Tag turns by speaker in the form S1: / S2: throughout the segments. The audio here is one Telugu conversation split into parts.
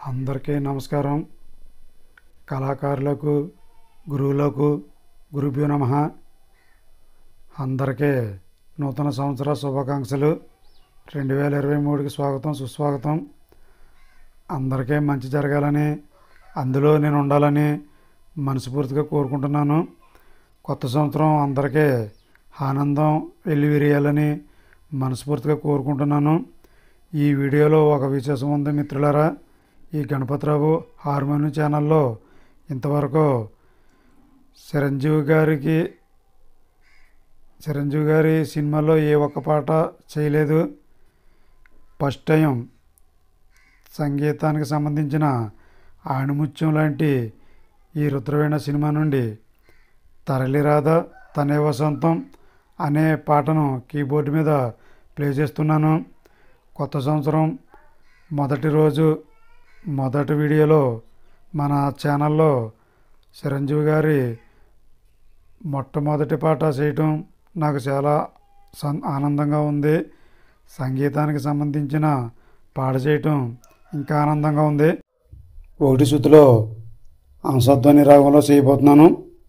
S1: అందరికీ నమస్కారం కళాకారులకు గురువులకు గురుభ్యో నమ అందరికీ నూతన సంవత్సర శుభాకాంక్షలు రెండు వేల ఇరవై మూడుకి స్వాగతం సుస్వాగతం అందరికీ మంచి జరగాలని అందులో నేను ఉండాలని మనస్ఫూర్తిగా కోరుకుంటున్నాను కొత్త సంవత్సరం అందరికీ ఆనందం వెల్లివిరియాలని మనస్ఫూర్తిగా కోరుకుంటున్నాను ఈ వీడియోలో ఒక విశేషం ఉంది మిత్రులారా ఈ గణపతిరావు హార్మోనియం ఛానల్లో ఇంతవరకు చిరంజీవి గారికి చిరంజీవి గారి సినిమాలో ఏ ఒక్క పాట చేయలేదు ఫస్ట్ టైం సంగీతానికి సంబంధించిన ఆణిముత్యం లాంటి ఈ రుద్రవీణ సినిమా నుండి తరలిరాధ తనే వసంతం అనే పాటను కీబోర్డ్ మీద ప్లే చేస్తున్నాను కొత్త సంవత్సరం మొదటి రోజు మొదటి వీడియోలో మన ఛానల్లో చిరంజీవి గారి మొట్టమొదటి పాట చేయటం నాకు చాలా సం ఆనందంగా ఉంది సంగీతానికి సంబంధించిన పాట చేయటం ఇంకా ఆనందంగా ఉంది ఒకటి శృతిలో అంశధ్వని రాగంలో చేయబోతున్నాను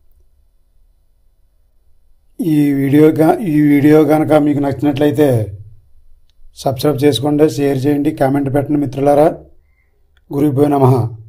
S1: ఈ వీడియో గా- ఈ వీడియో కనుక మీకు నచ్చినట్లయితే సబ్స్క్రైబ్ చేసుకోండి షేర్ చేయండి కామెంట్ పెట్టండి మిత్రులారా గురుభ్యో నమః